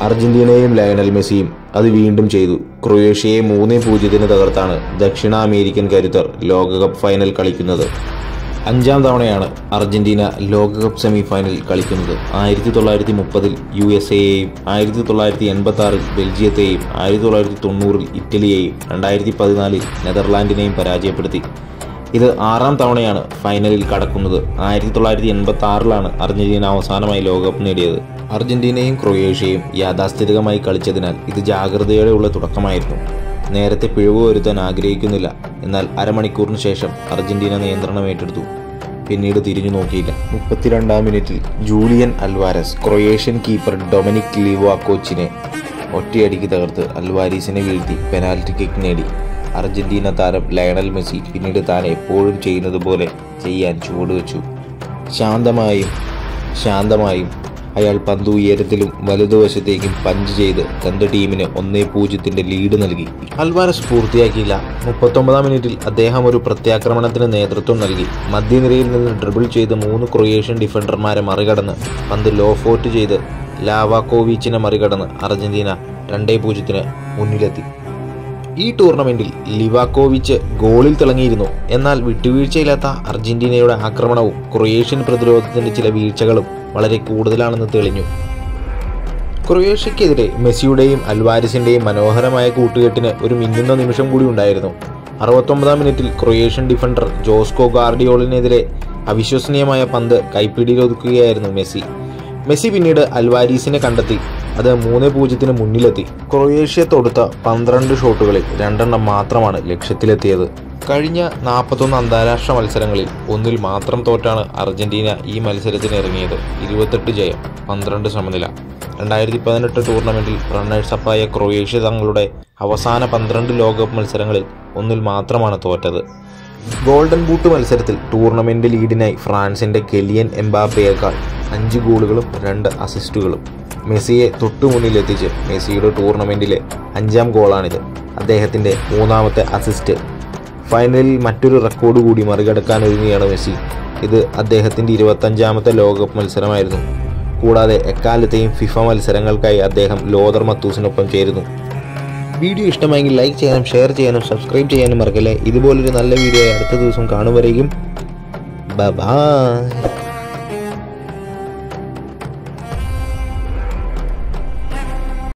അർജന്റീനയും Lionel മെസ്സിയും അത് വീണ്ടും ചെയ്തു ക്രൊയേഷ്യയെ മൂന്നേ പൂജ്യത്തിന് തകർത്താണ് ദക്ഷിണ അമേരിക്കൻ കരുത്തർ ലോകകപ്പ് ഫൈനൽ കളിക്കുന്നത് അഞ്ചാം തവണയാണ് അർജന്റീന ലോകകപ്പ് സെമി ഫൈനൽ കളിക്കുന്നത് ആയിരത്തി തൊള്ളായിരത്തി മുപ്പതിൽ യു എസ് എയെയും ആയിരത്തി തൊള്ളായിരത്തി എൺപത്തി ആറിൽ ബെൽജിയത്തെയും ആയിരത്തി തൊള്ളായിരത്തി തൊണ്ണൂറിൽ ഇറ്റലിയെയും രണ്ടായിരത്തി പതിനാലിൽ നെതർലാൻഡിനെയും പരാജയപ്പെടുത്തി ഇത് ആറാം തവണയാണ് ഫൈനലിൽ കടക്കുന്നത് ആയിരത്തി തൊള്ളായിരത്തി എൺപത്തി ആറിലാണ് അർജന്റീന അവസാനമായി ലോകകപ്പ് നേടിയത് അർജന്റീനയും ക്രൊയേഷ്യയും യാഥാസ്ഥിതികമായി കളിച്ചതിനാൽ ഇത് ജാഗ്രതയോടെയുള്ള തുടക്കമായിരുന്നു നേരത്തെ പിഴവ് വരുത്താൻ ആഗ്രഹിക്കുന്നില്ല എന്നാൽ അരമണിക്കൂറിന് ശേഷം അർജന്റീന നിയന്ത്രണം ഏറ്റെടുത്തു പിന്നീട് തിരിഞ്ഞു നോക്കിയില്ല മുപ്പത്തിരണ്ടാം മിനിറ്റിൽ Julian Alvarez Croatian keeper Dominik ലിവാക്കോച്ചിനെ ഒറ്റയടിക്ക് തകർത്ത് അൽവാരീസിനെ വീഴ്ത്തി പെനാൽറ്റി കിക്ക് നേടി അർജന്റീന താരം ലയണൽ മെസ്സി പിന്നീട് താൻ എപ്പോഴും ചെയ്യുന്നത് പോലെ ചെയ്യാൻ ചുവടുവെച്ചു ശാന്തമായും ശാന്തമായും അയാൾ പന്ത് ഉയരത്തിലും വലതുവശത്തേക്കും പഞ്ച് ചെയ്ത് തന്റെ ടീമിന് ഒന്നേ പൂജ്യത്തിന്റെ ലീഡ് നൽകി അൽവാരസ് പൂർത്തിയാക്കിയില്ല മുപ്പത്തൊമ്പതാം മിനിറ്റിൽ അദ്ദേഹം ഒരു പ്രത്യാക്രമണത്തിന് നേതൃത്വം നൽകി മധ്യനിരയിൽ നിന്ന് ഡ്രിബിൾ ചെയ്ത് മൂന്ന് ക്രൊയേഷ്യൻ ഡിഫൻഡർമാരെ മറികടന്ന് പന്ത് ലോ ഫോർട്ട് ചെയ്ത് ലാവാക്കോവിച്ചിനെ മറികടന്ന് അർജന്റീന രണ്ടേ പൂജ്യത്തിന് മുന്നിലെത്തി ഈ ടൂർണമെന്റിൽ ലിവാക്കോവിച്ച് ഗോളിൽ തിളങ്ങിയിരുന്നു എന്നാൽ വിട്ടുവീഴ്ചയില്ലാത്ത അർജന്റീനയുടെ ആക്രമണവും ക്രൊയേഷ്യൻ പ്രതിരോധത്തിന്റെ ചില വീഴ്ചകളും വളരെ കൂടുതലാണെന്ന് തെളിഞ്ഞു ക്രൊയേഷ്യക്കെതിരെ മെസ്സിയുടെയും അൽവാരിസിന്റെയും മനോഹരമായ കൂട്ടുകെട്ടിന് ഒരു മിന്നുന്ന നിമിഷം കൂടി ഉണ്ടായിരുന്നു അറുപത്തൊമ്പതാം മിനിറ്റിൽ ക്രൊയേഷ്യൻ ഡിഫൻഡർ ജോസ്കോ ഗാർഡിയോളിനെതിരെ അവിശ്വസനീയമായ പന്ത് കൈപ്പിടിയിലൊതുക്കുകയായിരുന്നു മെസ്സി മെസ്സി പിന്നീട് അൽവാരീസിനെ കണ്ടെത്തി അത് മൂന്ന് പൂജ്യത്തിന് മുന്നിലെത്തി ക്രൊയേഷ്യ തൊടുത്ത പന്ത്രണ്ട് ഷോട്ടുകളിൽ രണ്ടെണ്ണം മാത്രമാണ് ലക്ഷ്യത്തിലെത്തിയത് കഴിഞ്ഞ നാൽപ്പത്തൊന്ന് അന്താരാഷ്ട്ര മത്സരങ്ങളിൽ ഒന്നിൽ മാത്രം തോറ്റാണ് അർജന്റീന ഈ മത്സരത്തിന് ഇറങ്ങിയത് ഇരുപത്തെട്ട് ജയം പന്ത്രണ്ട് സമനില രണ്ടായിരത്തി പതിനെട്ട് ടൂർണമെന്റിൽ റണ്ണേഴ്സപ്പായ ക്രൊയേഷ്യ തങ്ങളുടെ അവസാന പന്ത്രണ്ട് ലോകകപ്പ് മത്സരങ്ങളിൽ ഒന്നിൽ മാത്രമാണ് തോറ്റത് ഗോൾഡൻ ബൂട്ട് മത്സരത്തിൽ ടൂർണമെന്റ് ലീഡിനായി ഫ്രാൻസിന്റെ കെലിയൻ എംബാപ്പയേക്കാൾ അഞ്ച് ഗോളുകളും രണ്ട് അസിസ്റ്റുകളും മെസ്സിയെ തൊട്ടുമുന്നിലെത്തിച്ച് മെസ്സിയുടെ ടൂർണമെന്റിലെ അഞ്ചാം ഗോളാണിത് അദ്ദേഹത്തിന്റെ മൂന്നാമത്തെ അസിസ്റ്റ് ഫൈനലിൽ മറ്റൊരു റെക്കോർഡ് കൂടി മറികടക്കാൻ ഒരുങ്ങിയാണ് മെസ്സി ഇത് അദ്ദേഹത്തിന്റെ ഇരുപത്തഞ്ചാമത്തെ ലോകകപ്പ് മത്സരമായിരുന്നു കൂടാതെ എക്കാലത്തെയും ഫിഫ മത്സരങ്ങൾക്കായി അദ്ദേഹം ലോതർ മത്തൂസിനൊപ്പം ചേരുന്നു വീഡിയോ ഇഷ്ടമായെങ്കിൽ ലൈക്ക് ചെയ്യാനും ഷെയർ ചെയ്യാനും സബ്സ്ക്രൈബ് ചെയ്യാനും മറക്കല്ലേ ഇതുപോലൊരു നല്ല വീഡിയോ അടുത്ത ദിവസം കാണുവരെയും ബൈ